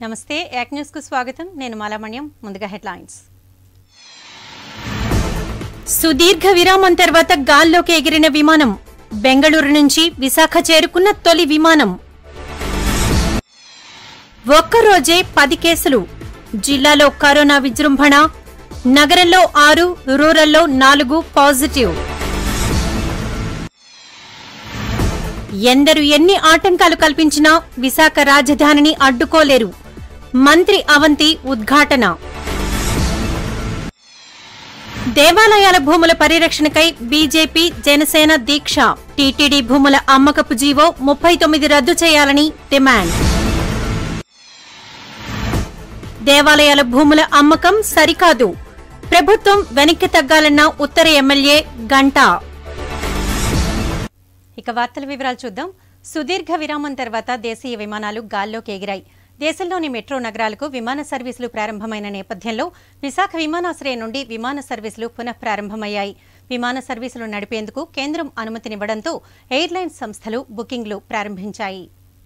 నమస్తే యాక్ న్యూస్ కు స్వాగతం నేను మాలామణ్యం ముందుగా హెడ్లైన్స్ సుదీర్ఘ విరామం తర్వాత గాల్లోకి ఎగిరిన విమానం బెంగళూరు నుంచి విశాఖ చేరుకున్న తొలి విమానం ఒక్కరోజే పది కేసులు జిల్లాలో కరోనా విజృంభణ నగరంలో ఆరు రూరల్లో నాలుగు పాజిటివ్ ఎందరు ఎన్ని ఆటంకాలు కల్పించినా విశాఖ రాజధానిని అడ్డుకోలేరు మంత్రి అవంతి ఉద్ఘాటన దేవాలయాల భూముల పరిరక్షణకై బీజేపీ జనసేన దీక్ష టీటీడీ భూముల అమ్మకపు జీవో ముప్పై తొమ్మిది రద్దు చేయాలని డిమాండ్ దేవాలయాల భూముల అమ్మకం సరికాదు ప్రభుత్వం వెనక్కి తగ్గాలన్న ఉత్తర ఎమ్మెల్యే గంటా ఇక వార్తల వివరాలు చూద్దాం సుదీర్ఘ విరామం తర్వాత దేశీయ విమానాలు గాల్లోకి ఎగిరాయి దేశంలోని మెట్రో నగరాలకు విమాన సర్వీసులు ప్రారంభమైన నేపథ్యంలో విశాఖ విమానాశ్రయం నుండి విమాన సర్వీసులు పునః ప్రారంభమయ్యాయి విమాన సర్వీసులు నడిపేందుకు కేంద్రం అనుమతినివ్వడంతో ఎయిర్లైన్స్ సంస్థలు బుకింగ్లు ప్రారంభించాయి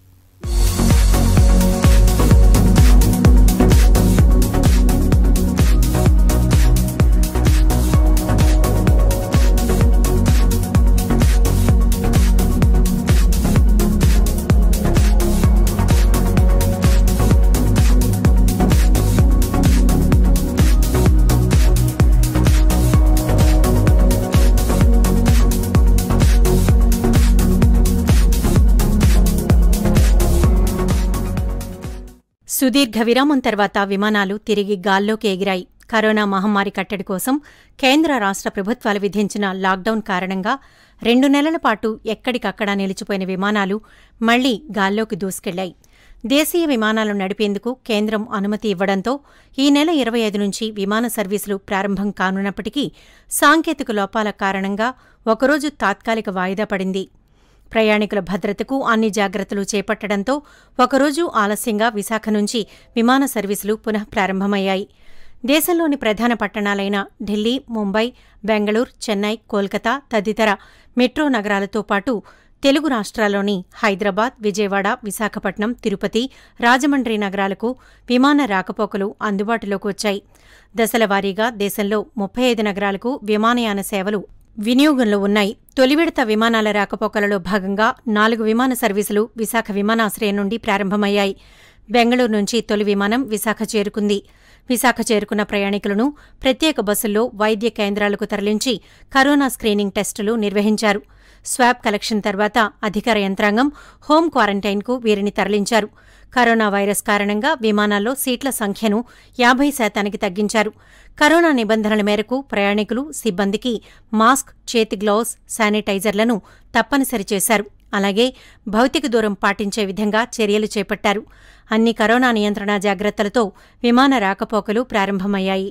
సుదీర్ఘ విరామం తర్వాత విమానాలు తిరిగి గాల్లోకి ఎగిరాయి కరోనా మహమ్మారి కట్టడి కోసం కేంద్ర రాష్ట్ర ప్రభుత్వాలు విధించిన లాక్డౌన్ కారణంగా రెండు నెలల పాటు ఎక్కడికక్కడ నిలిచిపోయిన విమానాలు మళ్లీ గాల్లోకి దూసుకెళ్లాయి దేశీయ విమానాలు నడిపేందుకు కేంద్రం అనుమతి ఇవ్వడంతో ఈ నెల ఇరవై ఐదు నుంచి విమాన సర్వీసులు ప్రారంభం కానున్నప్పటికీ సాంకేతిక లోపాల కారణంగా ఒకరోజు తాత్కాలిక వాయిదా పడింది ప్రయాణికుల భద్రతకు అన్ని జాగ్రత్తలు చేపట్టడంతో ఒకరోజు ఆలస్యంగా విశాఖ నుంచి విమాన సర్వీసులు పునః ప్రారంభమయ్యాయి దేశంలోని ప్రధాన పట్టణాలైన ఢిల్లీ ముంబై బెంగళూరు చెన్నై కోల్కతా తదితర మెట్రో నగరాలతో పాటు తెలుగు రాష్ట్రాల్లోని హైదరాబాద్ విజయవాడ విశాఖపట్నం తిరుపతి రాజమండ్రి నగరాలకు విమాన రాకపోకలు అందుబాటులోకి వచ్చాయి దశలవారీగా దేశంలో ముప్పై ఐదు నగరాలకు విమానయాన సేవలు వినియోగంలో ఉన్నాయి తొలి విడత విమానాల రాకపోకలలో భాగంగా నాలుగు విమాన సర్వీసులు విశాఖ విమానాశ్రయం నుండి ప్రారంభమయ్యాయి బెంగళూరు నుంచి తొలి విమానం విశాఖ చేరుకుంది విశాఖ చేరుకున్న ప్రయాణికులను ప్రత్యేక బస్సుల్లో వైద్య కేంద్రాలకు తరలించి కరోనా స్క్రీనింగ్ టెస్టులు నిర్వహించారు స్వాబ్ కలెక్షన్ తర్వాత అధికార యంత్రాంగం హోం క్వారంటైన్కు వీరిని తరలించారు కరోనా వైరస్ కారణంగా విమానాల్లో సీట్ల సంఖ్యను యాభై శాతానికి తగ్గించారు కరోనా నిబంధనల మేరకు ప్రయాణికులు సిబ్బందికి మాస్క్ చేతి గ్లౌస్ శానిటైజర్లను తప్పనిసరి చేశారు అలాగే భౌతిక దూరం పాటించే విధంగా చర్యలు చేపట్టారు అన్ని కరోనా నియంత్రణ జాగ్రత్తలతో విమాన రాకపోకలు ప్రారంభమయ్యాయి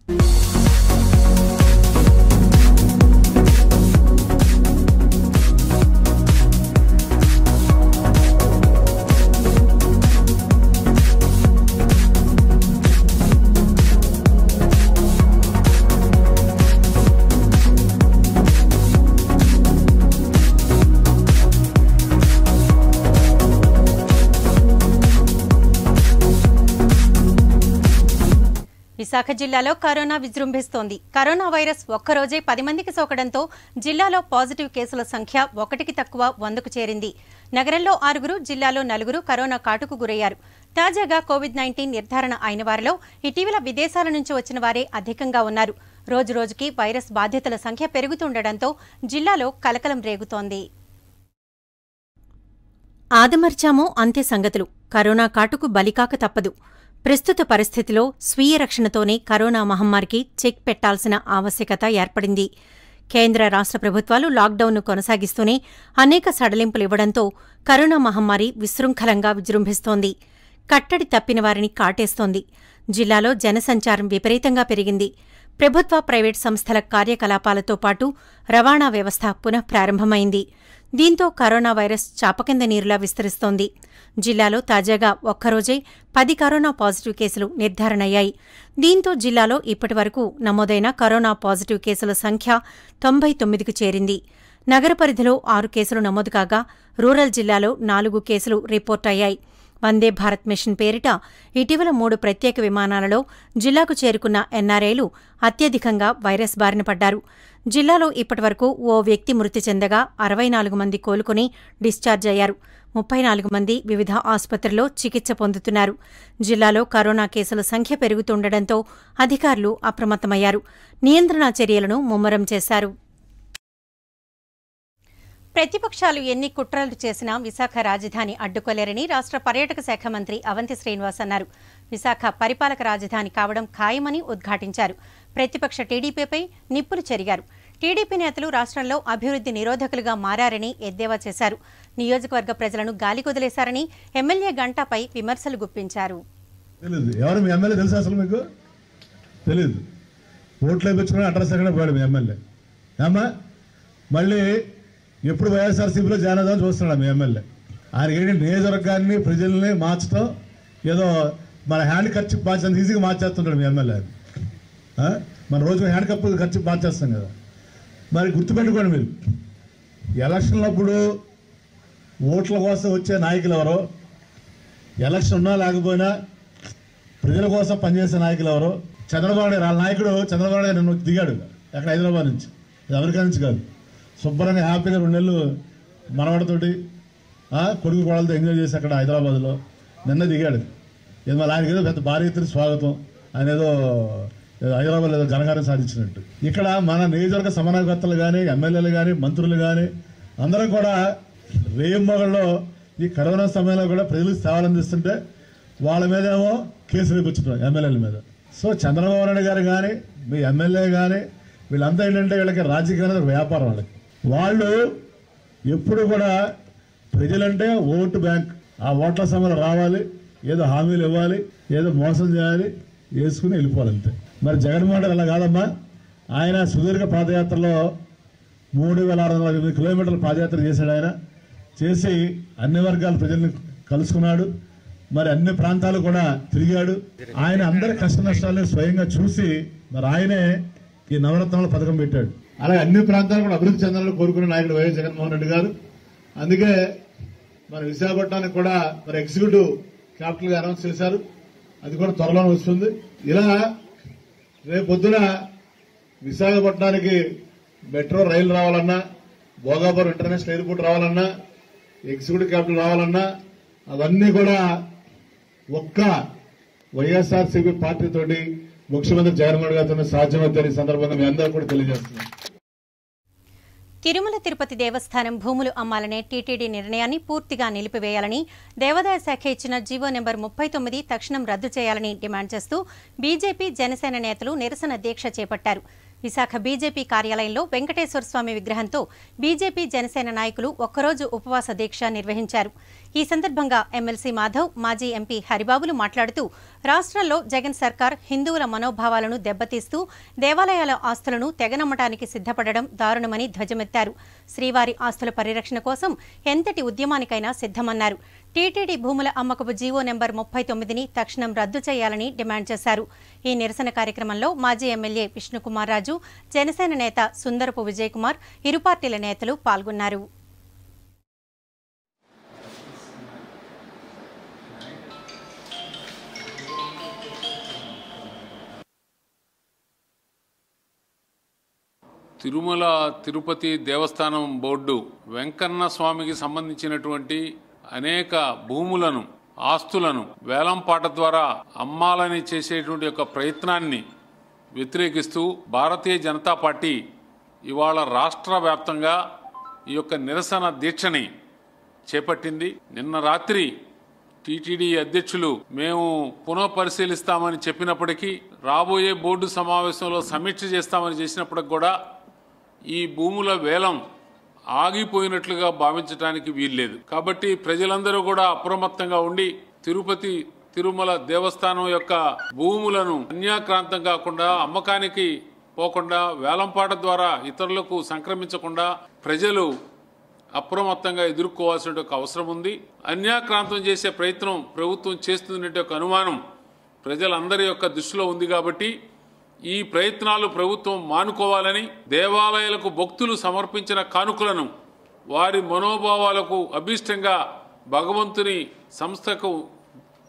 విశాఖ జిల్లాలో కరోనా విజృంభిస్తోంది కరోనా వైరస్ ఒక్కరోజే పది మందికి సోకడంతో జిల్లాలో పాజిటివ్ కేసుల సంఖ్య ఒకటికి తక్కువ వందకు చేరింది నగరంలో ఆరుగురు జిల్లాలో నలుగురు కరోనా కాటుకు గురయ్యారు తాజాగా కోవిడ్ నైన్టీన్ నిర్ధారణ అయిన వారిలో ఇటీవల విదేశాల నుంచి వచ్చిన వారే అధికంగా ఉన్నారు రోజురోజుకి వైరస్ బాధితుల సంఖ్య పెరుగుతుండటంతో జిల్లాలో కలకలం రేగుతోంది ఆదమర్చామో అంతే సంగతులు కరోనా కాటుకు బలికాక తప్పదు ప్రస్తుత పరిస్థితిలో స్వీయ రక్షణతోనే కరోనా మహమ్మారికి చెక్ పెట్టాల్సిన ఆవశ్యకత ఏర్పడింది కేంద్ర రాష్ట్ర ప్రభుత్వాలు లాక్డౌన్ను కొనసాగిస్తూనే అనేక సడలింపులు ఇవ్వడంతో కరోనా మహమ్మారి విశృంఖలంగా విజృంభిస్తోంది కట్టడి తప్పిన వారిని కాటేస్తోంది జిల్లాలో జనసంచారం విపరీతంగా పెరిగింది ప్రభుత్వ ప్రైవేట్ సంస్థల కార్యకలాపాలతో పాటు రవాణా వ్యవస్థ పునః ప్రారంభమైంది దీంతో కరోనా వైరస్ చాపకింద నీరులా విస్తరిస్తోంది జిల్లాలో తాజాగా ఒక్కరోజే పది కరోనా పాజిటివ్ కేసులు నిర్ధారణయ్యాయి దీంతో జిల్లాలో ఇప్పటివరకు నమోదైన కరోనా పాజిటివ్ కేసుల సంఖ్య తొంభై తొమ్మిదికి చేరింది నగర పరిధిలో ఆరు కేసులు నమోదు కాగా రూరల్ జిల్లాలో నాలుగు కేసులు రిపోర్ట్ అయ్యాయి వందే భారత్ మిషన్ పేరిట ఇటీవల మూడు ప్రత్యేక విమానాలలో జిల్లాకు చేరుకున్న ఎన్ఆర్ఐలు అత్యధికంగా వైరస్ బారిన పడ్డారు జిల్లాలో ఇప్పటివరకు ఓ వ్యక్తి మృతి చెందగా అరవై నాలుగు మంది కోలుకుని డిశ్చార్జ్ అయ్యారు ముప్పై నాలుగు మంది వివిధ ఆసుపత్రుల్లో చికిత్స పొందుతున్నారు జిల్లాలో కరోనా కేసుల సంఖ్య పెరుగుతుండటంతో అధికారులు అప్రమత్తమయ్యారు నియంత్రణ చర్యలను ముమ్మరం చేశారు ప్రతిపక్షాలు ఎన్ని కుట్రలు చేసినా విశాఖ రాజధాని అడ్డుకోలేరని రాష్ట్ర పర్యాటక శాఖ మంత్రి అవంతి శ్రీనివాస్ అన్నారు విశాఖ పరిపాలక రాజధాని కావడం ఖాయమని ఉద్ఘాటించారు ప్రతిపక్ష టీడీపీపై నిప్పులు చెరిగారు టీడీపీ నేతలు రాష్ట్రంలో అభివృద్ధి నిరోధకులుగా మారారని ఎద్దేవా చేశారు నియోజకవర్గ ప్రజలను గాలికొదిలేశారని ఎమ్మెల్యే గంటాపై విమర్శలు గుప్పించారు తెలీదు ఎవరు మీ ఎమ్మెల్యే తెలుసా అసలు మీకు తెలీదు ఓట్లు వేయించుకుని అడ్రస్ ఎక్కడ పోయాడు మీ ఎమ్మెల్యే ఏమ్మా మళ్ళీ ఎప్పుడు వైఎస్ఆర్సీపీలో జాయిన్ అవుదామని చూస్తున్నాడు మీ ఎమ్మెల్యే ఆయనకి ఏంటి నియోజకవర్గాన్ని ప్రజల్ని మార్చడం ఏదో మన హ్యాండ్ ఖర్చు మార్చేంత ఈజీగా మార్చేస్తుంటాడు మీ ఎమ్మెల్యే ఆ? మన రోజు హ్యాండ్ కప్ ఖర్చు మార్చేస్తాం కదా మరి గుర్తుపెట్టుకోండి మీరు ఎలక్షన్లప్పుడు ఓట్ల కోసం వచ్చే నాయకులు ఎవరో ఎలక్షన్ ఉన్నా లేకపోయినా ప్రజల కోసం పనిచేసే నాయకులు ఎవరు చంద్రబాబు నాయుడు వాళ్ళ నాయకుడు చంద్రబాబు నాయుడు నిన్న దిగాడు అక్కడ హైదరాబాద్ నుంచి ఇది అమెరికా నుంచి కాదు శుభ్రంగా హ్యాపీగా రెండు నెలలు మనవడతోటి ఆ, కొడుకు కోడలతో ఎంజాయ్ చేసి అక్కడ హైదరాబాద్లో నిన్న దిగాడు ఇది మళ్ళీ ఆయనకి ఏదో పెద్ద భారీ ఎత్తున స్వాగతం ఆయన ఏదో ఏదో హైదరాబాద్ ఏదో ఘనకారం సాధించినట్టు ఇక్కడ మన నియోజకవర్గ సమన్వయకర్తలు కానీ ఎమ్మెల్యేలు కానీ మంత్రులు కానీ అందరం కూడా రేయింబగల్లో ఈ కరోనా సమయంలో కూడా ప్రజలకు సేవలు అందిస్తుంటే వాళ్ళ మీదేమో కేసులు వేయించడం ఎమ్మెల్యేల మీద సో చంద్రబాబు నాయుడు గారు కానీ మీ ఎమ్మెల్యే కానీ వీళ్ళంతా ఏంటంటే వీళ్ళకి రాజకీయం అనేది ఒక వ్యాపారం వాళ్ళకి వాళ్ళు ఎప్పుడు కూడా ప్రజలంటే ఓటు బ్యాంక్ ఆ ఓట్ల సమయంలో రావాలి ఏదో హామీలు ఇవ్వాలి ఏదో మోసం చేయాలి వేసుకుని వెళ్ళిపోవాలి అంతే మరి జగన్మోహన్ రెడ్డి అలా కాదమ్మా ఆయన సుదీర్ఘ పాదయాత్రలో మూడు వేల ఆరు వందల ఎనిమిది కిలోమీటర్ల పాదయాత్ర చేశాడు ఆయన చేసి అన్ని వర్గాల ప్రజల్ని కలుసుకున్నాడు మరి అన్ని ప్రాంతాలు కూడా తిరిగాడు ఆయన అందరి కష్ట నష్టాలను స్వయంగా చూసి మరి ఆయనే ఈ నవరత్నాల పథకం పెట్టాడు అలాగే అన్ని ప్రాంతాలు కూడా అభివృద్ధి చెందాలని కోరుకునే నాయకుడు వైఎస్ జగన్మోహన్ రెడ్డి గారు అందుకే మన విశాఖపట్నానికి కూడా మరి ఎగ్జిక్యూటివ్ క్యాపిటల్ గా అనౌన్స్ చేశారు అది కూడా త్వరలోనే వస్తుంది ఇలా రేపు పొద్దున విశాఖపట్నానికి మెట్రో రైలు రావాలన్నా భోగాపురం ఇంటర్నేషనల్ ఎయిర్పోర్ట్ రావాలన్నా ఎగ్జిక్యూటివ్ క్యాపిటల్ రావాలన్నా అవన్నీ కూడా ఒక్క వైఎస్ఆర్సీపీ పార్టీతోటి ముఖ్యమంత్రి జగన్మోహన్ గారితో సాధ్యమవుతారు ఈ సందర్భంగా మీ అందరూ కూడా తెలియజేస్తున్నాం తిరుమల తిరుపతి దేవస్థానం భూములు అమ్మాలనే టీటీడీ నిర్ణయాన్ని పూర్తిగా నిలిపివేయాలని దేవాదాయ శాఖ ఇచ్చిన జీవో నెంబర్ ముప్పై తొమ్మిది తక్షణం రద్దు చేయాలని డిమాండ్ చేస్తూ బీజేపీ జనసేన నేతలు నిరసన దీక్ష చేపట్టారు విశాఖ బీజేపీ కార్యాలయంలో వెంకటేశ్వర స్వామి విగ్రహంతో బీజేపీ జనసేన నాయకులు ఒక్కరోజు ఉపవాస దీక్ష నిర్వహించారు ఈ సందర్భంగా ఎమ్మెల్సీ మాధవ్ మాజీ ఎంపీ హరిబాబులు మాట్లాడుతూ రాష్ట్రంలో జగన్ సర్కార్ హిందువుల మనోభావాలను దెబ్బతీస్తూ దేవాలయాల ఆస్తులను తెగనమ్మటానికి సిద్ధపడడం దారుణమని ధ్వజమెత్తారు శ్రీవారి ఆస్తుల పరిరక్షణ కోసం ఎంతటి ఉద్యమానికైనా సిద్ధమన్నారు టీటీడీ భూముల అమ్మకపు జీవో నెంబర్ ముప్పై తొమ్మిదిని తక్షణం రద్దు చేయాలని డిమాండ్ చేశారు ఈ నిరసన కార్యక్రమంలో మాజీ ఎమ్మెల్యే విష్ణుకుమార్ రాజు జనసేన నేత సుందరపు విజయకుమార్ ఇరు పార్టీల నేతలు పాల్గొన్నారు తిరుమల తిరుపతి దేవస్థానం బోర్డు వెంకన్న స్వామికి సంబంధించినటువంటి అనేక భూములను ఆస్తులను వేలంపాట ద్వారా అమ్మాలని చేసేటువంటి యొక్క ప్రయత్నాన్ని వ్యతిరేకిస్తూ భారతీయ జనతా పార్టీ ఇవాళ రాష్ట్ర వ్యాప్తంగా ఈ యొక్క నిరసన దీక్షని చేపట్టింది నిన్న రాత్రి టీటీడీ అధ్యక్షులు మేము పునః పరిశీలిస్తామని చెప్పినప్పటికీ రాబోయే బోర్డు సమావేశంలో సమీక్ష చేస్తామని చేసినప్పటికి కూడా ఈ భూముల వేలం ఆగిపోయినట్లుగా భావించడానికి వీల్లేదు కాబట్టి ప్రజలందరూ కూడా అప్రమత్తంగా ఉండి తిరుపతి తిరుమల దేవస్థానం యొక్క భూములను అన్యాక్రాంతం కాకుండా అమ్మకానికి పోకుండా వేలంపాట ద్వారా ఇతరులకు సంక్రమించకుండా ప్రజలు అప్రమత్తంగా ఎదుర్కోవాల్సిన ఒక అవసరం ఉంది అన్యాక్రాంతం చేసే ప్రయత్నం ప్రభుత్వం చేస్తుందనే ఒక అనుమానం ప్రజలందరి యొక్క దృష్టిలో ఉంది కాబట్టి ఈ ప్రయత్నాలు ప్రభుత్వం మానుకోవాలని దేవాలయాలకు భక్తులు సమర్పించిన కానుకలను వారి మనోభావాలకు అభీష్టంగా భగవంతుని సంస్థకు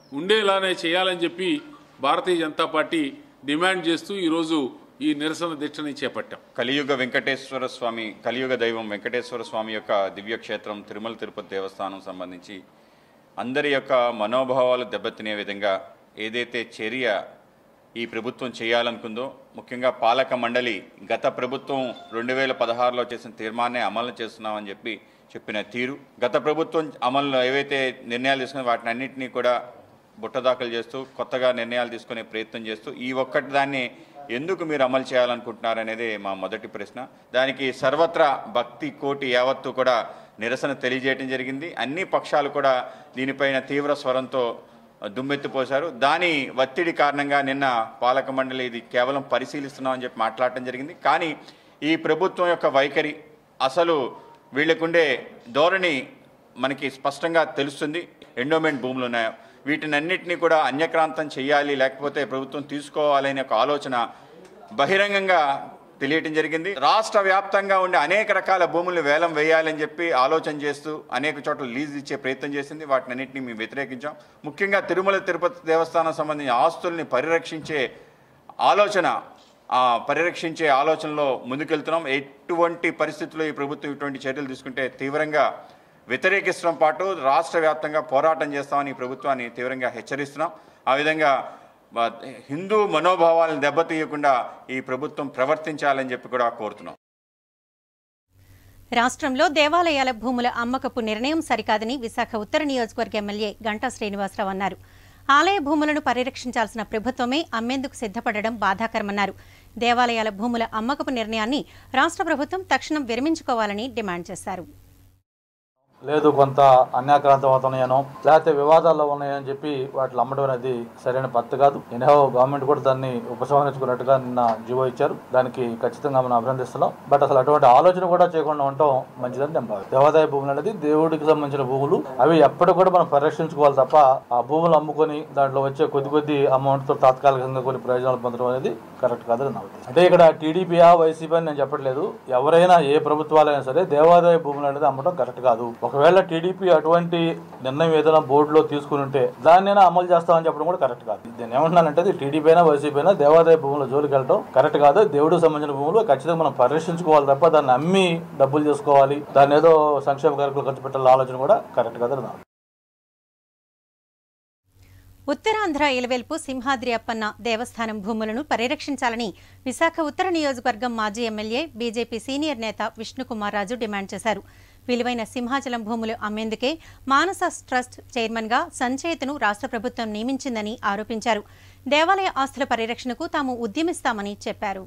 ఉండేలానే చేయాలని చెప్పి భారతీయ జనతా పార్టీ డిమాండ్ చేస్తూ ఈరోజు ఈ నిరసన దీక్షని చేపట్టాం కలియుగ వెంకటేశ్వర స్వామి కలియుగ దైవం వెంకటేశ్వర స్వామి యొక్క దివ్యక్షేత్రం తిరుమల తిరుపతి దేవస్థానం సంబంధించి అందరి యొక్క మనోభావాలు దెబ్బతినే విధంగా ఏదైతే చర్య ఈ ప్రభుత్వం చేయాలనుకుందో ముఖ్యంగా పాలక మండలి గత ప్రభుత్వం రెండు వేల పదహారులో చేసిన తీర్మానాన్ని అమలు చేస్తున్నామని చెప్పి చెప్పిన తీరు గత ప్రభుత్వం అమలు ఏవైతే నిర్ణయాలు తీసుకున్న వాటిని అన్నింటినీ కూడా బుట్టదాఖలు చేస్తూ కొత్తగా నిర్ణయాలు తీసుకునే ప్రయత్నం చేస్తూ ఈ ఒక్కటి దాన్ని ఎందుకు మీరు అమలు చేయాలనుకుంటున్నారనేదే మా మొదటి ప్రశ్న దానికి సర్వత్రా భక్తి కోటి యావత్తు కూడా నిరసన తెలియజేయడం జరిగింది అన్ని పక్షాలు కూడా దీనిపైన తీవ్ర స్వరంతో దుమ్మెత్తిపోశారు దాని ఒత్తిడి కారణంగా నిన్న పాలక మండలి ఇది కేవలం పరిశీలిస్తున్నామని చెప్పి మాట్లాడటం జరిగింది కానీ ఈ ప్రభుత్వం యొక్క వైఖరి అసలు వీళ్ళకుండే ధోరణి మనకి స్పష్టంగా తెలుస్తుంది ఎండోమెంట్ భూములు ఉన్నాయో వీటినన్నిటినీ కూడా అన్యక్రాంతం చేయాలి లేకపోతే ప్రభుత్వం తీసుకోవాలి అనే ఒక ఆలోచన బహిరంగంగా తెలియటం జరిగింది రాష్ట్ర వ్యాప్తంగా ఉండే అనేక రకాల భూములు వేలం వేయాలని చెప్పి ఆలోచన చేస్తూ అనేక చోట్ల లీజ్ ఇచ్చే ప్రయత్నం చేసింది వాటిని అన్నింటినీ మేము వ్యతిరేకించాం ముఖ్యంగా తిరుమల తిరుపతి దేవస్థానం సంబంధించిన ఆస్తుల్ని పరిరక్షించే ఆలోచన ఆ, పరిరక్షించే ఆలోచనలో ముందుకెళ్తున్నాం ఎటువంటి పరిస్థితుల్లో ఈ ప్రభుత్వం ఇటువంటి చర్యలు తీసుకుంటే తీవ్రంగా వ్యతిరేకిస్తడం పాటు రాష్ట్ర వ్యాప్తంగా పోరాటం చేస్తామని ఈ ప్రభుత్వాన్ని తీవ్రంగా హెచ్చరిస్తున్నాం ఆ విధంగా ఆ, హిందూ మనోభావాలను దెబ్బతీయకుండా ఈ ప్రభుత్వం ప్రవర్తించాలని చెప్పి కూడా కోరుతున్నాం రాష్ట్రంలో దేవాలయాల భూముల అమ్మకపు నిర్ణయం సరికాదని విశాఖ ఉత్తర నియోజకవర్గ ఎమ్మెల్యే గంటా శ్రీనివాసరావు అన్నారు ఆలయ భూములను పరిరక్షించాల్సిన ప్రభుత్వమే అమ్మేందుకు సిద్ధపడడం బాధాకరమన్నారు దేవాలయాల భూముల అమ్మకపు నిర్ణయాన్ని రాష్ట్ర ప్రభుత్వం తక్షణం విరమించుకోవాలని డిమాండ్ చేశారు లేదు కొంత అన్యాక్రాంతం అవుతున్నాయనో లేకపోతే వివాదాల్లో ఉన్నాయని చెప్పి వాటిని అమ్మడం అనేది సరైన పద్ధతి కాదు ఎనో గవర్నమెంట్ కూడా దాన్ని ఉపసంహరించుకున్నట్టుగా నిన్న జీవో ఇచ్చారు దానికి ఖచ్చితంగా మనం అభినందిస్తున్నాం బట్ అసలు అటువంటి ఆలోచన కూడా చేయకుండా ఉండటం మంచిదని నేను భావిస్తాను దేవాదాయ భూములు అనేది దేవుడికి సంబంధించిన భూములు అవి ఎప్పటికి కూడా మనం పరిరక్షించుకోవాలి తప్ప ఆ భూములు అమ్ముకొని దాంట్లో వచ్చే కొద్ది కొద్ది అమౌంట్తో తాత్కాలికంగా కొన్ని ప్రయోజనాలు పొందడం అనేది కరెక్ట్ కాదని నా ఉద్దేశం అంటే ఇక్కడ టీడీపీయా వైసీపీ అని నేను చెప్పట్లేదు ఎవరైనా ఏ ప్రభుత్వాలైనా సరే దేవాదాయ భూములు అనేది అమ్మడం కరెక్ట్ కాదు ఒకవేళ టీడీపీ అటువంటి నిర్ణయం ఏదైనా బోర్డులో తీసుకుని ఉంటే దాన్నైనా అమలు చేస్తామని చెప్పడం కూడా కరెక్ట్ కాదు నేను ఏమంటున్నానంటే అది టీడీపీ అయినా వైసీపీ అయినా దేవాదాయ భూముల జోలికి వెళ్ళడం కరెక్ట్ కాదు దేవుడికి సంబంధించిన భూములు ఖచ్చితంగా మనం పరిరక్షించుకోవాలి తప్ప దాన్ని అమ్మి డబ్బులు చేసుకోవాలి దాన్ని ఏదో సంక్షేమ కార్యక్రమాలు ఖర్చు పెట్టాలని ఆలోచన కూడా కరెక్ట్ కాదని నా ఉత్తరాంధ్ర ఇలవెల్పు సింహాద్రి అప్పన్న దేవస్థానం భూములను పరిరక్షించాలని విశాఖ ఉత్తర నియోజకవర్గం మాజీ ఎమ్మెల్యే బీజేపీ సీనియర్ నేత విష్ణుకుమార్ రాజు డిమాండ్ చేశారు విలువైన సింహాచలం భూములు అమ్మేందుకే మానస ట్రస్ట్ చైర్మన్గా సంచయితను రాష్ట్ర ప్రభుత్వం నియమించిందని ఆరోపించారు దేవాలయ ఆస్తుల పరిరక్షణకు తాము ఉద్యమిస్తామని చెప్పారు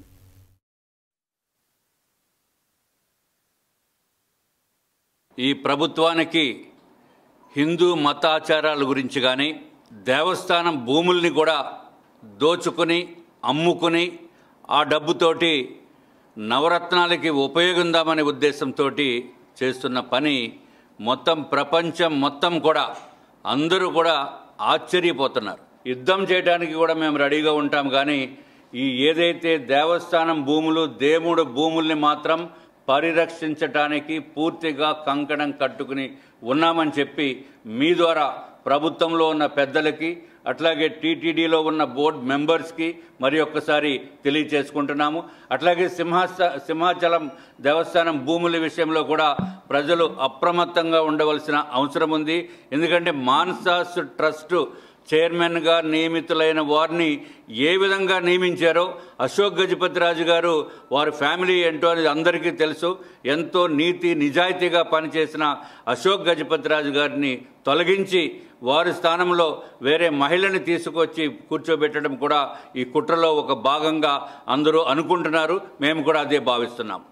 ఈ ప్రభుత్వానికి హిందూ మతాచారాల గురించి కానీ దేవస్థానం భూముల్ని కూడా దోచుకుని అమ్ముకుని ఆ డబ్బుతోటి నవరత్నాలకి ఉపయోగిందామనే ఉద్దేశంతో చేస్తున్న పని మొత్తం ప్రపంచం మొత్తం కూడా అందరూ కూడా ఆశ్చర్యపోతున్నారు యుద్ధం చేయడానికి కూడా మేము రెడీగా ఉంటాం కానీ ఈ ఏదైతే దేవస్థానం భూములు దేవుడు భూముల్ని మాత్రం పరిరక్షించటానికి పూర్తిగా కంకణం కట్టుకుని ఉన్నామని చెప్పి మీ ద్వారా ప్రభుత్వంలో ఉన్న పెద్దలకి అట్లాగే టీటీడీలో ఉన్న బోర్డు మెంబర్స్కి మరి ఒక్కసారి తెలియచేసుకుంటున్నాము అట్లాగే సింహాస సింహాచలం దేవస్థానం భూముల విషయంలో కూడా ప్రజలు అప్రమత్తంగా ఉండవలసిన అవసరం ఉంది ఎందుకంటే మాన్సాస్ ట్రస్ట్ చైర్మన్గా నియమితులైన వారిని ఏ విధంగా నియమించారో అశోక్ గజపతి రాజు గారు వారి ఫ్యామిలీ ఏంటో అనేది అందరికీ తెలుసు ఎంతో నీతి నిజాయితీగా పనిచేసిన అశోక్ గజపతి రాజు గారిని తొలగించి వారి స్థానంలో వేరే మహిళని తీసుకొచ్చి కూర్చోబెట్టడం కూడా ఈ కుట్రలో ఒక భాగంగా అందరూ అనుకుంటున్నారు మేము కూడా అదే భావిస్తున్నాం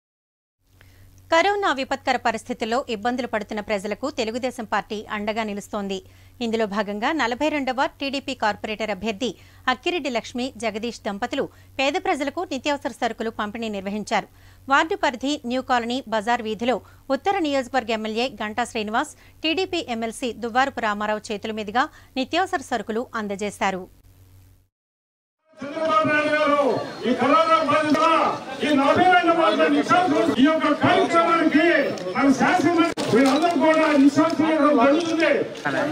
కరోనా విపత్కర పరిస్థితుల్లో ఇబ్బందులు పడుతున్న ప్రజలకు తెలుగుదేశం పార్టీ అండగా నిలుస్తోంది ఇందులో భాగంగా నలభై రెండవ టీడీపీ కార్పొరేటర్ అభ్యర్థి అక్కిరెడ్డి లక్ష్మి జగదీష్ దంపతులు పేద ప్రజలకు నిత్యావసర సరుకులు పంపిణీ నిర్వహించారు వార్డు పరిధి న్యూ కాలనీ బజార్ వీధిలో ఉత్తర నియోజకవర్గ MLA Ganta Srinivas TDP MLC Duvvarapu Ramarao చేతుల మీదుగా నిత్యావసర సరుకులు అందజేశారు చంద్రబాబు నాయుడు గారు ఈ కరోనా బాధిత ఈ నలభై రెండు మంది నిశాంతులు ఈ యొక్క కార్యక్రమానికి మన శాసనమండలి వీళ్ళందరూ కూడా నిశాంతులు జరుగుతుంది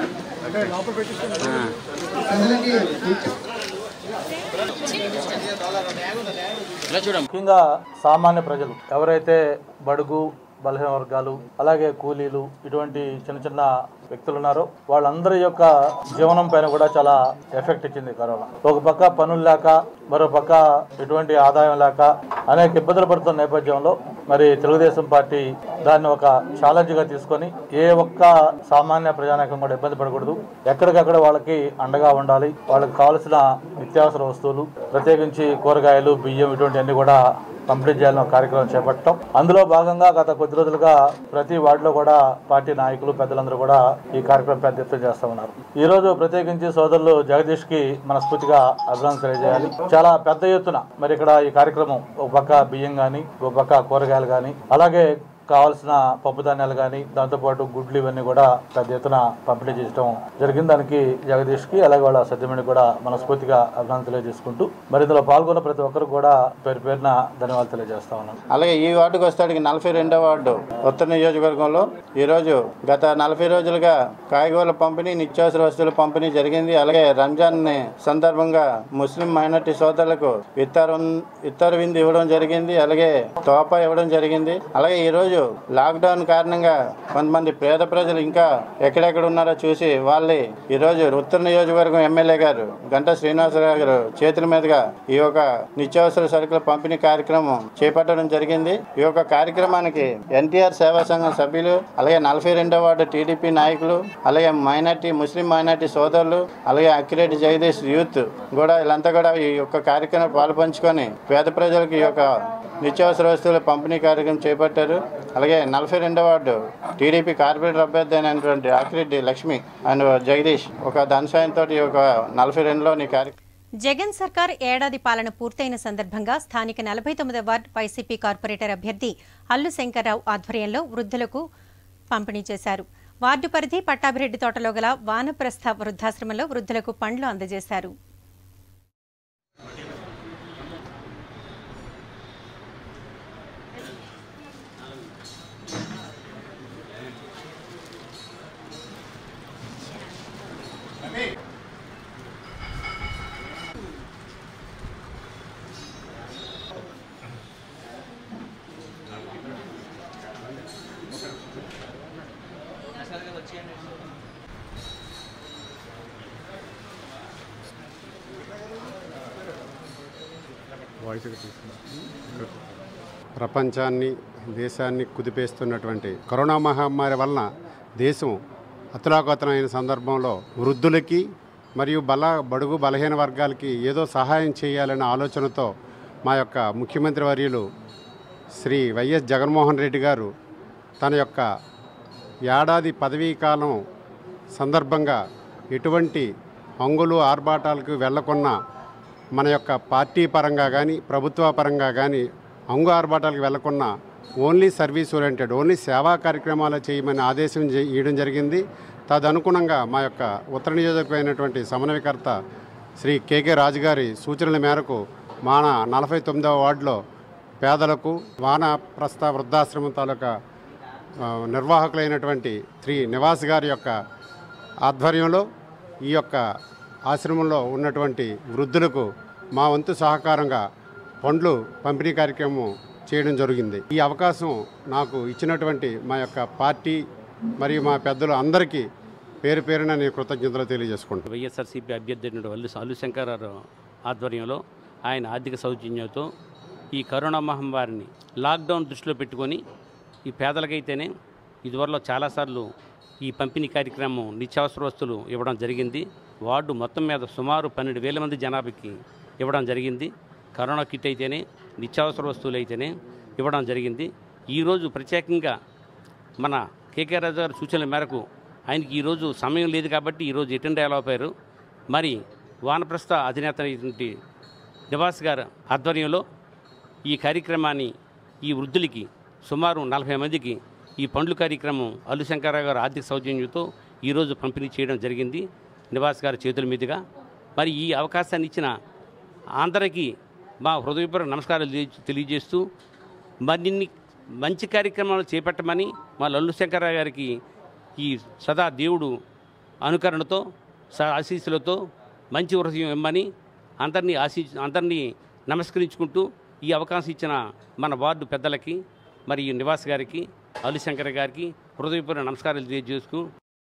ముఖ్యంగా సామాన్య ప్రజలు ఎవరైతే బడుగు బలహీన వర్గాలు అలాగే కూలీలు ఇటువంటి చిన్న చిన్న వ్యక్తులు ఉన్నారో వాళ్ళందరి యొక్క జీవనం పైన కూడా చాలా ఎఫెక్ట్ ఇచ్చింది కరోనా ఒక పక్క పనులు లేక మరో పక్క ఎటువంటి ఆదాయం లేక అనేక ఇబ్బందులు పడుతున్న నేపథ్యంలో మరి తెలుగుదేశం పార్టీ దాన్ని ఒక ఛాలెంజ్ గా తీసుకొని ఏ ఒక్క సామాన్య ప్రజానాయకం కూడా ఇబ్బంది పడకూడదు ఎక్కడికక్కడ వాళ్ళకి అండగా ఉండాలి వాళ్ళకి కావాల్సిన నిత్యావసర వస్తువులు ప్రత్యేకించి కూరగాయలు బియ్యం ఇటువంటివన్నీ కూడా పంపిణీ చేయాలని ఒక కార్యక్రమం చేపట్టడం అందులో భాగంగా గత కొద్ది రోజులుగా ప్రతి వార్డులో కూడా పార్టీ నాయకులు పెద్దలందరూ కూడా ఈ కార్యక్రమం పెద్ద ఎత్తున చేస్తా ఉన్నారు ఈ రోజు ప్రత్యేకించి సోదరులు జగదీష్ కి మనస్ఫూర్తిగా అభినందన తెలియజేయాలి చాలా పెద్ద ఎత్తున మరి ఇక్కడ ఈ కార్యక్రమం ఒక పక్క బియ్యం గాని ఒక పక్క కూరగాయలు గాని అలాగే కావాల్సిన పప్పు ధాన్యాలు కానీ దాంతోపాటు గుడ్లు ఇవన్నీ కూడా పెద్ద ఎత్తున పంపిణీ చేయడం జరిగింది దానికి జగదీష్కి అలాగే వాళ్ళ సత్యమణి కూడా మనస్ఫూర్తిగా అభినందన తెలియజేసుకుంటూ మరి ఇందులో పాల్గొన్న ప్రతి ఒక్కరు కూడా పేరు పేరున ధన్యవాదాలు తెలియజేస్తా ఉన్నాను అలాగే ఈ వార్డుకు వస్తాడికి నలభై రెండో వార్డు ఉత్తర నియోజకవర్గంలో ఈరోజు గత నలభై రోజులుగా కాయగూరల పంపిణీ నిత్యావసర వస్తువుల పంపిణీ జరిగింది అలాగే రంజాన్ సందర్భంగా ముస్లిం మైనార్టీ సోదరులకు ఇత్తరు ఇత్తరు విందు ఇవ్వడం జరిగింది అలాగే తోప ఇవ్వడం జరిగింది అలాగే ఈరోజు లాక్డౌన్ కారణంగా కొంతమంది పేద ప్రజలు ఇంకా ఎక్కడెక్కడ ఉన్నారో చూసి వాళ్ళని ఈరోజు ఉత్తర నియోజకవర్గం ఎమ్మెల్యే గారు గంటా శ్రీనివాసరావు గారు చేతుల మీదుగా ఈ యొక్క నిత్యావసర సరుకుల పంపిణీ కార్యక్రమం చేపట్టడం జరిగింది ఈ యొక్క కార్యక్రమానికి ఎన్టీఆర్ సేవా సంఘం సభ్యులు అలాగే నలభై రెండో వార్డు టీడీపీ నాయకులు అలాగే మైనార్టీ ముస్లిం మైనార్టీ సోదరులు అలాగే అక్కిరెడ్డి జగదీష్ యూత్ కూడా వీళ్ళంతా కూడా ఈ యొక్క కార్యక్రమం పాల్పంచుకొని పేద ప్రజలకు ఈ యొక్క నిత్యావసర వస్తువుల పంపిణీ కార్యక్రమం చేపట్టారు అలాగే నలభై రెండో వార్డు టీడీపీ కార్పొరేటర్ అభ్యర్థి అయినటువంటి అక్కిరెడ్డి లక్ష్మి అండ్ జగదీష్ ఒక ధనసాయంతో ఈ యొక్క నలభై రెండులోని కార్యక్రమం జగన్ సర్కార్ ఏడాది పాలన పూర్తయిన సందర్భంగా స్థానిక నలభై తొమ్మిది వార్డు వైసీపీ కార్పొరేటర్ అభ్యర్థి అల్లు శంకర్రావు ఆధ్వర్యంలో వృద్ధులకు పంపిణీ చేశారు వార్డు పరిధి పట్టాభిరెడ్డి తోటలో గల వానప్రస్థ వృద్ధాశ్రమంలో వృద్ధులకు పండ్లు అందజేశారు ప్రపంచాన్ని దేశాన్ని కుదిపేస్తున్నటువంటి కరోనా మహమ్మారి వలన దేశం అతులాకుతలమైన సందర్భంలో వృద్ధులకి మరియు బల బడుగు బలహీన వర్గాలకి ఏదో సహాయం చేయాలనే ఆలోచనతో మా యొక్క ముఖ్యమంత్రి వర్యులు శ్రీ వైఎస్ జగన్మోహన్ రెడ్డి గారు తన యొక్క ఏడాది పదవీ కాలం సందర్భంగా ఎటువంటి అంగులు ఆర్భాటాలకు వెళ్లకున్నా మన యొక్క పార్టీ పరంగా కానీ ప్రభుత్వ పరంగా కానీ అంగు ఆర్భాటాలకు వెళ్లకున్నా ఓన్లీ సర్వీస్ ఓరియంటెడ్ ఓన్లీ సేవా కార్యక్రమాలు చేయమని ఆదేశం చే- ఇవ్వడం జరిగింది తదనుగుణంగా మా యొక్క ఉత్తర నియోజకమైనటువంటి సమన్వయకర్త శ్రీ కేకే రాజు గారి సూచనల మేరకు మన నలభై తొమ్మిదవ వార్డులో పేదలకు వానప్రస్థ వృద్ధాశ్రమం తాలూకా ఆ, నిర్వాహకులైనటువంటి శ్రీ నివాస్ గారి యొక్క ఆధ్వర్యంలో ఈ యొక్క ఆశ్రమంలో ఉన్నటువంటి వృద్ధులకు మా వంతు సహకారంగా పండ్లు పంపిణీ కార్యక్రమం చేయడం జరిగింది ఈ అవకాశం నాకు ఇచ్చినటువంటి మా యొక్క పార్టీ మరియు మా పెద్దలు అందరికీ పేరు పేరున నేను కృతజ్ఞతలు తెలియజేసుకుంటాను వైఎస్ఆర్సీపీ అభ్యర్థి అయినటువంటి వల్లు అల్లు శంకరరావు ఆధ్వర్యంలో ఆయన ఆర్థిక సౌజన్యంతో ఈ కరోనా మహమ్మారిని లాక్డౌన్ దృష్టిలో పెట్టుకొని ఈ పేదలకైతేనే ఇదివరలో చాలాసార్లు ఈ పంపిణీ కార్యక్రమం నిత్యావసర వస్తువులు ఇవ్వడం జరిగింది వార్డు మొత్తం మీద సుమారు పన్నెండు వేల మంది జనాభాకి ఇవ్వడం జరిగింది కరోనా కిట్ అయితేనే నిత్యావసర వస్తువులు అయితేనే ఇవ్వడం జరిగింది ఈరోజు ప్రత్యేకంగా మన కేకే రాజు గారి సూచనల మేరకు ఆయనకి ఈరోజు సమయం లేదు కాబట్టి ఈరోజు అటెండ్ అయ్యలేకపోయారు మరి వానప్రస్థ అధినేత అయినటువంటి నివాస్ గారు ఆధ్వర్యంలో ఈ కార్యక్రమాన్ని ఈ వృద్ధులకి సుమారు నలభై మందికి ఈ పండ్లు కార్యక్రమం అల్లు శంకరరావు గారు ఆర్థిక సౌజన్యంతో ఈరోజు పంపిణీ చేయడం జరిగింది నివాస్ గారి చేతుల మీదుగా మరి ఈ అవకాశాన్ని ఇచ్చిన అందరికీ మా హృదయపూర్వక నమస్కారాలు తెలియ- తెలియజేస్తూ మరిన్ని మంచి కార్యక్రమాలు చేపట్టమని మా లల్లు శంకరరావు గారికి ఈ సదా దేవుడు అనుకరణతో స ఆశీస్సులతో మంచి హృదయం ఇమ్మని అందరినీ ఆశీ అందరినీ నమస్కరించుకుంటూ ఈ అవకాశం ఇచ్చిన మన వార్డు పెద్దలకి మరియు నివాస్ గారికి అలిశంకర్ గారికి హృదయపూర్వక నమస్కారాలు తెలియజేసుకు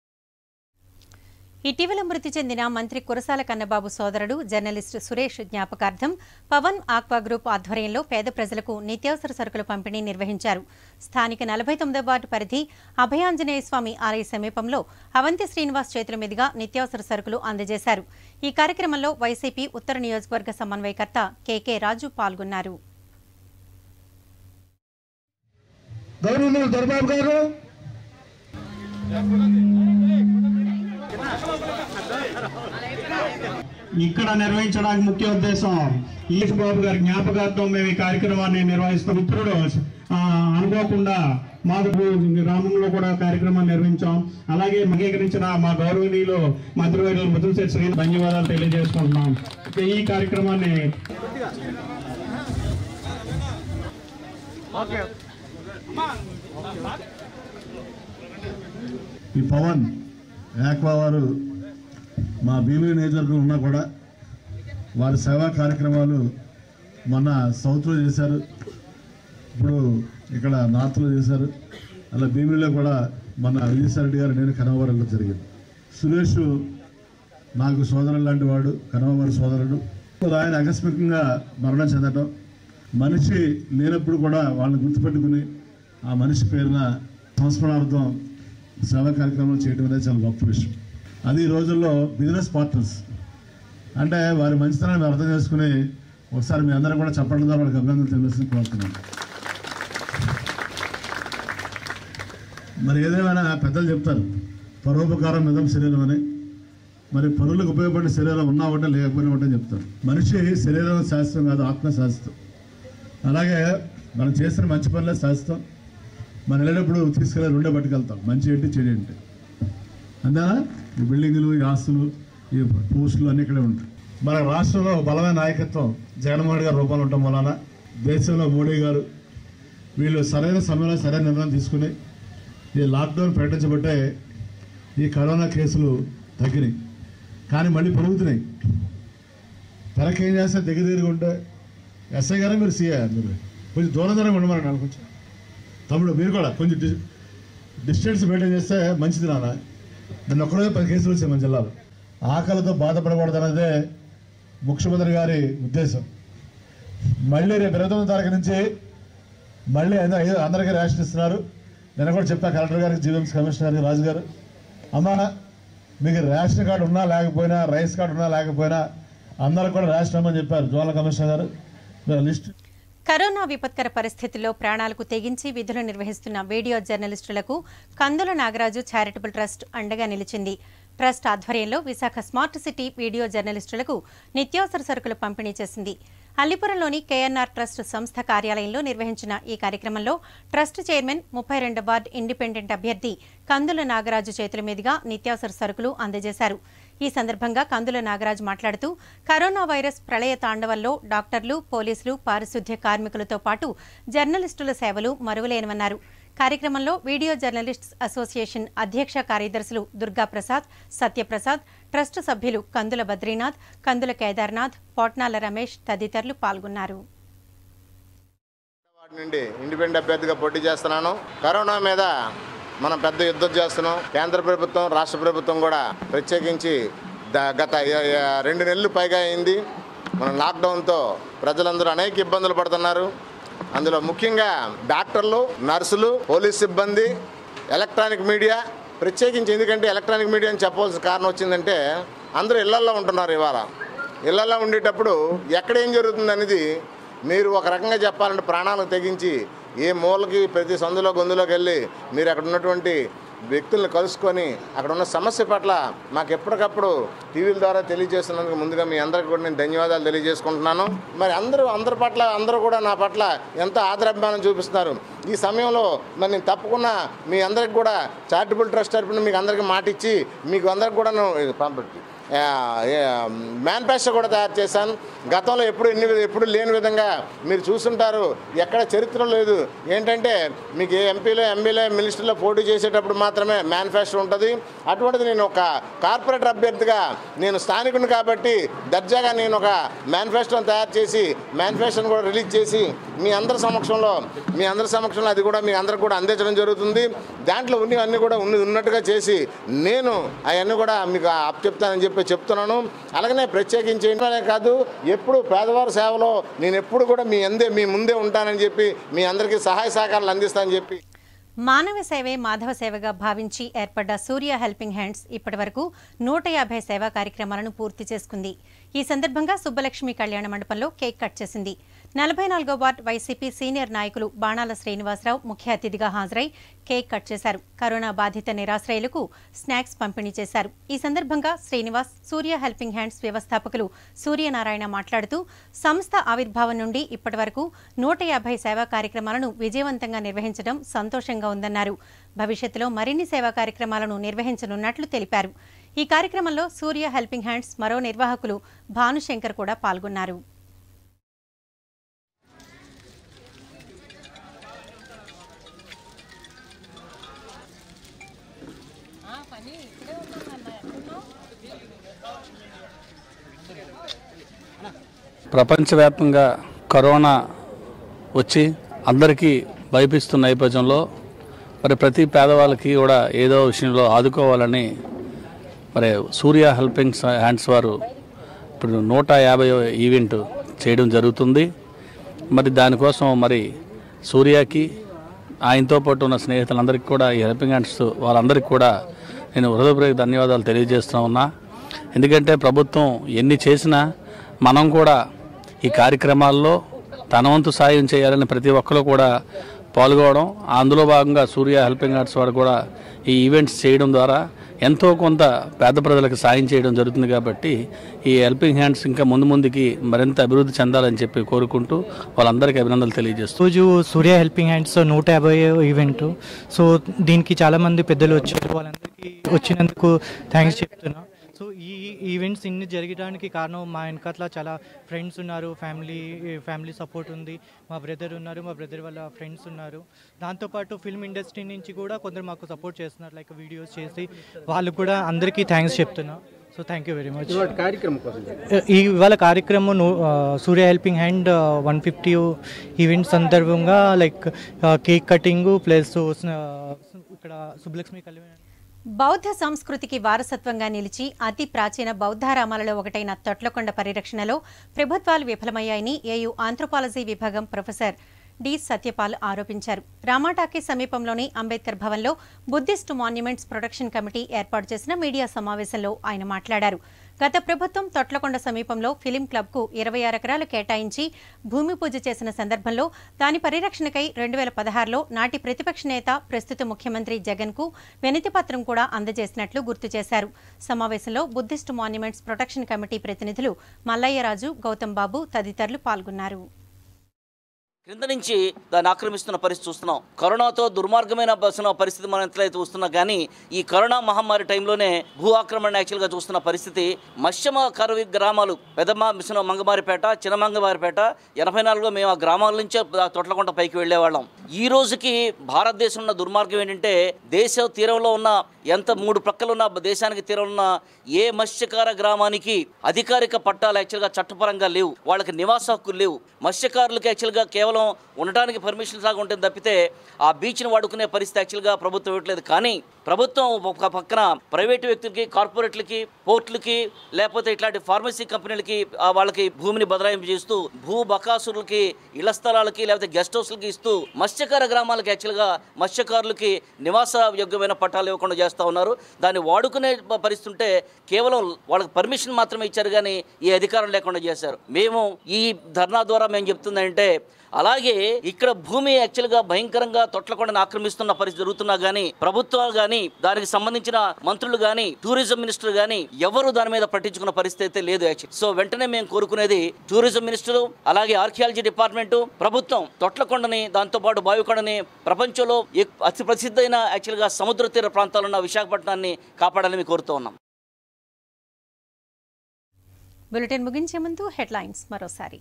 ఇటీవల మృతి చెందిన మంత్రి కురసాల కన్నబాబు సోదరుడు జర్నలిస్టు సురేష్ జ్ఞాపకార్థం పవన్ ఆక్వా గ్రూప్ ఆధ్వర్యంలో పేద ప్రజలకు నిత్యావసర సరుకుల పంపిణీ నిర్వహించారు స్థానిక నలభై తొమ్మిదో వార్డు పరిధి అభయాంజనేయ స్వామి ఆలయ సమీపంలో అవంతి శ్రీనివాస్ చేతుల మీదుగా నిత్యావసర సరుకులు అందజేశారు ఈ కార్యక్రమంలో వైసీపీ ఉత్తర నియోజకవర్గ సమన్వయకర్త కెకే రాజు పాల్గొన్నారు గౌరవ దొరబాబు గారు ఇక్కడ నిర్వహించడానికి ముఖ్య ఉద్దేశం ఈష్ బాబు గారి జ్ఞాపకార్థం మేము ఈ కార్యక్రమాన్ని నిర్వహిస్తాం ఇప్పుడు ఆ, అనుకోకుండా మాకు గ్రామంలో కూడా కార్యక్రమాన్ని నిర్వహించాం అలాగే అంగీకరించిన మా గౌరవనీయులు మంత్రివర్యులు ముద్దుశెట్టి శ్రీ ధన్యవాదాలు తెలియజేసుకుంటున్నాం ఈ కార్యక్రమాన్ని ఈ పవన్ యాక్వా వారు మా భీమిలి నియోజకవర్గం ఉన్నా కూడా వారి సేవా కార్యక్రమాలు మొన్న సౌత్లో చేశారు ఇప్పుడు ఇక్కడ నార్త్లో చేశారు అలా భీమిలిలో కూడా మన విజయసాయి రెడ్డి గారు నేను కనవవరంలో జరిగింది సురేష్ నాకు సోదరుడు లాంటి వాడు కనవవారి సోదరుడు ఆయన ఆకస్మికంగా మరణం చెందడం మనిషి లేనప్పుడు కూడా వాళ్ళని గుర్తుపెట్టుకుని ఆ మనిషి పేరున సంస్మరణార్థం సేవా కార్యక్రమం చేయడం అనేది చాలా గొప్ప విషయం అది ఈ రోజుల్లో బిజినెస్ పార్ట్నర్స్ అంటే వారి మంచితనాన్ని మేము అర్థం చేసుకుని ఒకసారి మీ అందరూ కూడా చెప్పడం ద్వారా వాళ్ళకి అభినందనలు తెలియజేసి కోరుతున్నాను మరి ఏదేమైనా పెద్దలు చెప్తారు పరోపకారం మిదం శరీరం అని మరి పనులకు ఉపయోగపడిన శరీరం ఉన్నా ఒకటే లేకపోయినా ఒకటే చెప్తారు మనిషి శరీరం శాస్త్రం కాదు ఆత్మ శాస్త్రం అలాగే మనం చేసిన మంచి పనులే శాస్త్రం మనం వెళ్ళేటప్పుడు తీసుకెళ్ళి రెండే పట్టుకెళ్తాం మంచి ఏంటి చెడు ఏంటి అంతేనా ఈ బిల్డింగులు ఈ ఆస్తులు ఈ పోస్టులు అన్నీ ఇక్కడే ఉంటాయి మన రాష్ట్రంలో బలమైన నాయకత్వం జగన్మోహన్ రెడ్డి గారి రూపంలో ఉండటం వలన దేశంలో మోడీ గారు వీళ్ళు సరైన సమయంలో సరైన నిర్ణయం తీసుకుని ఈ లాక్డౌన్ ప్రకటించబట్టే ఈ కరోనా కేసులు తగ్గినాయి కానీ మళ్ళీ పెరుగుతున్నాయి తెరకి ఏం చేస్తే దగ్గర దగ్గరగా ఉంటే ఎస్ఐ గారే మీరు సీఏ మీరు కొంచెం దూరం దూరం ఉండమని నాకు కొంచెం తమ్ముడు మీరు కూడా కొంచెం డి డిస్టెన్స్ మెయింటైన్ చేస్తే మంచిది నాన్న నన్ను ఒక్కడే పది కేసులు వచ్చాయి మన జిల్లాలో ఆకలితో బాధపడకూడదు అన్నదే ముఖ్యమంత్రి గారి ఉద్దేశం మళ్ళీ రేపు ఇరవై తొమ్మిది తారీఖు నుంచి మళ్ళీ ఐదు- ఐదు- అందరికీ రేషన్ ఇస్తున్నారు నేను కూడా చెప్పా కలెక్టర్ గారికి జీవీఎంసీ కమిషనర్ గారికి రాజు గారు అమ్మా మీకు రేషన్ కార్డు ఉన్నా లేకపోయినా రైస్ కార్డు ఉన్నా లేకపోయినా అందరికి కూడా రేషన్ ఇవ్వమని చెప్పారు జోనల్ కమిషనర్ గారు మీరు లిస్ట్ కరోనా విపత్కర పరిస్థితుల్లో ప్రాణాలకు తెగించి విధులు నిర్వహిస్తున్న వీడియో జర్నలిస్టులకు కందుల నాగరాజు చారిటబుల్ ట్రస్ట్ అండగా నిలిచింది ట్రస్ట్ ఆధ్వర్యంలో విశాఖ స్మార్ట్ సిటీ వీడియో జర్నలిస్టులకు నిత్యావసర సరుకులు పంపిణీ చేసింది అల్లిపురంలోని కేఎన్ఆర్ ట్రస్ట్ సంస్థ కార్యాలయంలో నిర్వహించిన ఈ కార్యక్రమంలో ట్రస్ట్ చైర్మన్ ముప్పై రెండవ వార్డు ఇండిపెండెంట్ అభ్యర్థి కందుల నాగరాజు చేతుల మీదుగా నిత్యావసర సరుకులు అందజేశారు ఈ సందర్భంగా కందుల నాగరాజు మాట్లాడుతూ కరోనా వైరస్ ప్రళయ తాండవంలో డాక్టర్లు పోలీసులు పారిశుద్ధ్య కార్మికులతో పాటు జర్నలిస్టుల సేవలు మరువలేనివన్నారు కార్యక్రమంలో వీడియో జర్నలిస్ట్స్ అసోసియేషన్ అధ్యక్ష కార్యదర్శులు దుర్గా ప్రసాద్ సత్యప్రసాద్ ట్రస్ట్ సభ్యులు కందుల బద్రీనాథ్ కందుల కేదార్నాథ్ పోట్నాల రమేష్ తదితరులు పాల్గొన్నారు వార్డు నుండి ఇండిపెండెంట్ అభ్యర్థిగా పోటీ చేస్తున్నాను కరోనా మీద మనం పెద్ద యుద్ధం చేస్తున్నాం కేంద్ర ప్రభుత్వం రాష్ట్ర ప్రభుత్వం కూడా ప్రత్యేకించి ద- గత య- య- రెండు నెలలు పైగా అయింది మన లాక్డౌన్తో ప్రజలందరూ అనేక ఇబ్బందులు పడుతున్నారు అందులో ముఖ్యంగా డాక్టర్లు నర్సులు పోలీస్ సిబ్బంది ఎలక్ట్రానిక్ మీడియా ప్రత్యేకించి ఎందుకంటే ఎలక్ట్రానిక్ మీడియా అని చెప్పవలసిన కారణం వచ్చిందంటే అందరూ ఇళ్లల్లో ఉంటున్నారు ఇవాళ ఇళ్లలో ఉండేటప్పుడు ఎక్కడ ఏం జరుగుతుంది అనేది మీరు ఒక రకంగా చెప్పాలంటే ప్రాణాలకు తెగించి ఏ మూలకి ప్రతి సందులో గొంతులోకి వెళ్ళి మీరు అక్కడ ఉన్నటువంటి వ్యక్తులను కలుసుకొని అక్కడ ఉన్న సమస్య పట్ల మాకు ఎప్పటికప్పుడు టీవీల ద్వారా తెలియజేస్తున్నందుకు ముందుగా మీ అందరికీ కూడా నేను ధన్యవాదాలు తెలియజేసుకుంటున్నాను మరి అందరూ అందరి పట్ల అందరూ కూడా నా పట్ల ఎంతో ఆదరాభిమానం చూపిస్తున్నారు ఈ సమయంలో మరి నేను తప్పకుండా మీ అందరికి కూడా చారిటబుల్ ట్రస్ట్ తరపున మీకు అందరికీ మాట ఇచ్చి మీకు అందరికి కూడా పంపి మేనిఫెస్టో కూడా తయారు చేశాను గతంలో ఎప్పుడు ఎన్ని ఎప్పుడు లేని విధంగా మీరు చూస్తుంటారు ఎక్కడ చరిత్ర లేదు ఏంటంటే మీకు ఏ ఎంపీలో ఎమ్మెల్యే మినిస్టర్లో పోటీ చేసేటప్పుడు మాత్రమే మేనిఫెస్టో ఉంటుంది అటువంటిది నేను ఒక కార్పొరేటర్ అభ్యర్థిగా నేను స్థానికుని కాబట్టి దర్జాగా నేను ఒక మేనిఫెస్టోని తయారు చేసి మేనిఫెస్టోని కూడా రిలీజ్ చేసి మీ అందరి సమక్షంలో మీ అందరి సమక్షంలో అది కూడా మీ అందరికి కూడా అందించడం జరుగుతుంది దాంట్లో ఉన్నవన్నీ కూడా ఉన్న ఉన్నట్టుగా చేసి నేను అవన్నీ కూడా మీకు అప్ చెప్తానని చెప్పి చెప్తున్నాను అలాగనే ప్రత్యేకించి ఏంటనే కాదు ఎప్పుడు పేదవారి సేవలో నేను ఎప్పుడు కూడా మీ అందే మీ ముందే ఉంటానని చెప్పి మీ అందరికీ సహాయ సహకారాలు అందిస్తానని చెప్పి మానవ సేవే మాధవ సేవగా భావించి ఏర్పడ్డ సూర్య హెల్పింగ్ హ్యాండ్స్ ఇప్పటివరకు నూట యాభై సేవా కార్యక్రమాలను పూర్తి చేసుకుంది ఈ సందర్భంగా సుబ్బలక్ష్మి కళ్యాణ మండపంలో కేక్ కట్ చేసింది నలభై నాలుగో వార్డ్ వైసీపీ సీనియర్ నాయకులు బాణాల శ్రీనివాసరావు ముఖ్య అతిథిగా హాజరై కేక్ కట్ చేశారు కరోనా బాధిత నిరాశ్రయులకు స్నాక్స్ పంపిణీ చేశారు ఈ సందర్భంగా శ్రీనివాస్ సూర్య హెల్పింగ్ హ్యాండ్స్ వ్యవస్థాపకులు సూర్యనారాయణ మాట్లాడుతూ సంస్థ ఆవిర్భావం నుండి ఇప్పటివరకు నూట యాభై సేవా కార్యక్రమాలను విజయవంతంగా నిర్వహించడం సంతోషంగా ఉందన్నారు భవిష్యత్తులో మరిన్ని సేవా కార్యక్రమాలను నిర్వహించనున్నట్లు తెలిపారు ఈ కార్యక్రమంలో సూర్య హెల్పింగ్ హ్యాండ్స్ మరో నిర్వాహకులు భానుశంకర్ కూడా పాల్గొన్నారు ప్రపంచవ్యాప్తంగా కరోనా వచ్చి అందరికీ భయపిస్తున్న నేపథ్యంలో మరి ప్రతి పేదవాళ్ళకి కూడా ఏదో విషయంలో ఆదుకోవాలని మరి సూర్య హెల్పింగ్ హ్యాండ్స్ వారు ఇప్పుడు నూట యాభై ఈవెంట్ చేయడం జరుగుతుంది మరి దానికోసం మరి సూర్యకి ఆయనతో పాటు ఉన్న స్నేహితులందరికీ కూడా ఈ హెల్పింగ్ హ్యాండ్స్ వాళ్ళందరికీ కూడా నేను హృదయపూర్వక ధన్యవాదాలు తెలియజేస్తున్నా ఉన్నా ఎందుకంటే ప్రభుత్వం ఎన్ని చేసినా మనం కూడా ఈ కార్యక్రమాల్లో తన వంతు సాయం చేయాలని ప్రతి ఒక్కరు కూడా పాల్గొనడం అందులో భాగంగా సూర్య హెల్పింగ్ ఆర్ట్స్ వారు కూడా ఈ ఈవెంట్స్ చేయడం ద్వారా ఎంతో కొంత పేద ప్రజలకు సాయం చేయడం జరుగుతుంది కాబట్టి ఈ హెల్పింగ్ హ్యాండ్స్ ఇంకా ముందు ముందుకి మరింత అభివృద్ధి చెందాలని చెప్పి కోరుకుంటూ వాళ్ళందరికీ అభినందనలు తెలియజేస్తూ రోజు సూర్య హెల్పింగ్ హ్యాండ్స్ నూట యాభై ఈవెంట్ సో దీనికి చాలామంది పెద్దలు వచ్చారు వాళ్ళందరికీ వచ్చినందుకు థ్యాంక్స్ చెప్తున్నా సో ఈ ఈవెంట్స్ ఇన్ని జరగడానికి కారణం మా వెనకాతల చాలా ఫ్రెండ్స్ ఉన్నారు ఫ్యామిలీ ఫ్యామిలీ సపోర్ట్ ఉంది మా బ్రదర్ ఉన్నారు మా బ్రదర్ వాళ్ళ ఫ్రెండ్స్ ఉన్నారు దాంతోపాటు ఫిల్మ్ ఇండస్ట్రీ నుంచి కూడా కొందరు మాకు సపోర్ట్ చేస్తున్నారు లైక్ వీడియోస్ చేసి వాళ్ళకు కూడా అందరికీ థ్యాంక్స్ చెప్తున్నా so thank you very much కార్యక్రమం కోసం ఈ ఇవాళ కార్యక్రమం ను- ఆ, Surya helping hand one fifty event సందర్భంగా లైక్ కేక్ కటింగ్ ప్లస్ ఇక్కడ సుబ్బలక్ష్మి కళ్యాణ్ బౌద్ధ సంస్కృతికి వారసత్వంగా నిలిచి అతి ప్రాచీన బౌద్ధారామాలలో ఒకటైన తొట్లకొండ పరిరక్షణలో ప్రభుత్వాలు విఫలమయ్యాయని ఏయు ఆంథ్రోపాలజీ విభాగం ప్రొఫెసర్ డి సత్యపాల్ ఆరోపించారు రామాటాకి సమీపంలోని అంబేద్కర్ భవన్లో బుద్ధిస్ట్ మాన్యుమెంట్స్ ప్రొటెక్షన్ కమిటీ ఏర్పాటు చేసిన మీడియా సమావేశంలో ఆయన మాట్లాడారు గత ప్రభుత్వం తొట్లకొండ సమీపంలో ఫిలిం క్లబ్కు ఇరవై ఆరు ఎకరాలు కేటాయించి భూమి పూజ చేసిన సందర్భంలో దాని పరిరక్షణకై రెండు వేల పదహారులో నాటి ప్రతిపక్ష నేత ప్రస్తుత ముఖ్యమంత్రి జగన్కు వినతిపత్రం కూడా అందజేసినట్లు గుర్తు చేశారు సమావేశంలో బుద్ధిస్ట్ మాన్యుమెంట్స్ ప్రొటెక్షన్ కమిటీ ప్రతినిధులు మల్లయ్యరాజు గౌతమ్ బాబు తదితరులు పాల్గొన్నారు క్రింద నుంచి దాన్ని ఆక్రమిస్తున్న పరిస్థితి చూస్తున్నాం కరోనాతో దుర్మార్గమైన బస్సున పరిస్థితి మనం ఎంతైతే చూస్తున్నా కానీ ఈ కరోనా మహమ్మారి టైంలోనే భూ ఆక్రమణ యాక్చువల్గా చూస్తున్న పరిస్థితి మత్స్యమ కరవి గ్రామాలు పెదమ మిషన్ మంగమారిపేట చిన్న మంగమారిపేట ఎనభై నాలుగులో మేము ఆ గ్రామాల నుంచే ఆ తొట్లకొంట పైకి వెళ్ళేవాళ్ళం ఈ రోజుకి భారతదేశంలో ఉన్న దుర్మార్గం ఏంటంటే దేశ తీరంలో ఉన్న ఎంత మూడు ప్రక్కలు ఉన్న దేశానికి తీరం ఉన్న ఏ మత్స్యకార గ్రామానికి అధికారిక పట్టాలు యాక్చువల్గా చట్టపరంగా లేవు వాళ్ళకి నివాస హక్కులు లేవు మత్స్యకారులకు యాక్చువల్గా కేవలం ఉండటానికి పర్మిషన్ లాగా ఉంటుంది తప్పితే ఆ బీచ్ని వాడుకునే పరిస్థితి యాక్చువల్గా ప్రభుత్వం ఇవ్వట్లేదు కానీ ప్రభుత్వం ఒక పక్కన ప్రైవేటు వ్యక్తులకి కార్పొరేట్లకి పోర్టులకి లేకపోతే ఇట్లాంటి ఫార్మసీ కంపెనీలకి ఆ వాళ్ళకి భూమిని బదలాయింపు చేస్తూ భూ బకాసురులకి ఇళ్ల స్థలాలకి లేకపోతే గెస్ట్ హౌస్లకి ఇస్తూ మత్స్యకార గ్రామాలకి యాక్చువల్గా మత్స్యకారులకి నివాస యోగ్యమైన పట్టాలు ఇవ్వకుండా చేస్తూ ఉన్నారు దాన్ని వాడుకునే ప- పరిస్థితి ఉంటే కేవలం వాళ్ళకి పర్మిషన్ మాత్రమే ఇచ్చారు కానీ ఈ అధికారం లేకుండా చేశారు మేము ఈ ధర్నా ద్వారా మేము చెప్తుందంటే అలాగే ఇక్కడ భూమి యాక్చువల్గా భయంకరంగా తొట్లకొండని ఆక్రమిస్తున్న పరిస్థితి జరుగుతున్నా గానీ ప్రభుత్వాలు గానీ దానికి సంబంధించిన మంత్రులు గానీ టూరిజం మినిస్టర్ గానీ ఎవరు దాని మీద పట్టించుకున్న పరిస్థితి అయితే లేదు యాక్చువల్ సో వెంటనే మేము కోరుకునేది టూరిజం మినిస్టర్ అలాగే ఆర్కియాలజీ డిపార్ట్మెంట్ ప్రభుత్వం తొట్లకొండని దాంతో పాటు బావికొండని ప్రపంచంలో ఎక్- అతి ప్రసిద్ధమైన యాక్చువల్గా సముద్ర తీర ప్రాంతాలున్న విశాఖపట్నాన్ని కాపాడాలని కోరుతూ ఉన్నాం బులెటిన్ ముగించే ముందు హెడ్లైన్స్ మరోసారి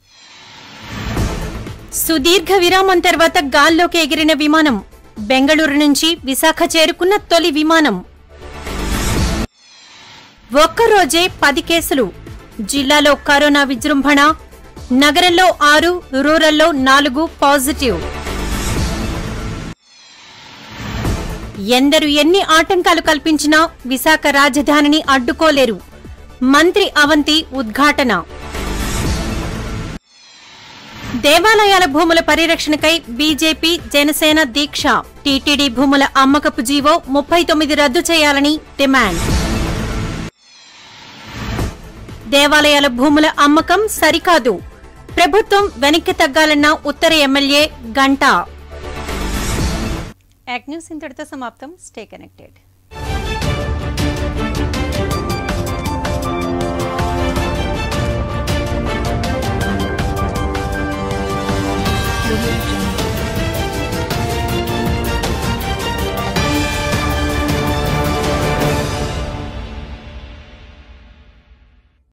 సుదీర్ఘ విరామం తర్వాత గాల్లోకి ఎగిరిన విమానం బెంగళూరు నుంచి విశాఖ చేరుకున్న తొలి విమానం ఒక్కరోజే పది కేసులు జిల్లాలో కరోనా విజృంభణ నగరంలో ఆరు రూరల్లో నాలుగు పాజిటివ్ ఎందరు ఎన్ని ఆటంకాలు కల్పించినా విశాఖ రాజధానిని అడ్డుకోలేరు మంత్రి అవంతి ఉద్ఘాటన దేవాలయాల భూముల పరిరక్షణకై బీజేపీ జనసేన దీక్ష టీటీడీ భూముల అమ్మకపు జీవో ముప్పై తొమ్మిది రద్దు చేయాలని డిమాండ్ దేవాలయాల భూముల అమ్మకం సరికాదు ప్రభుత్వం వెనక్కి తగ్గాలన్న ఉత్తర ఎమ్మెల్యే గంటా యాక్ న్యూస్ ఇంతటితో సమాప్తం స్టే కనెక్టెడ్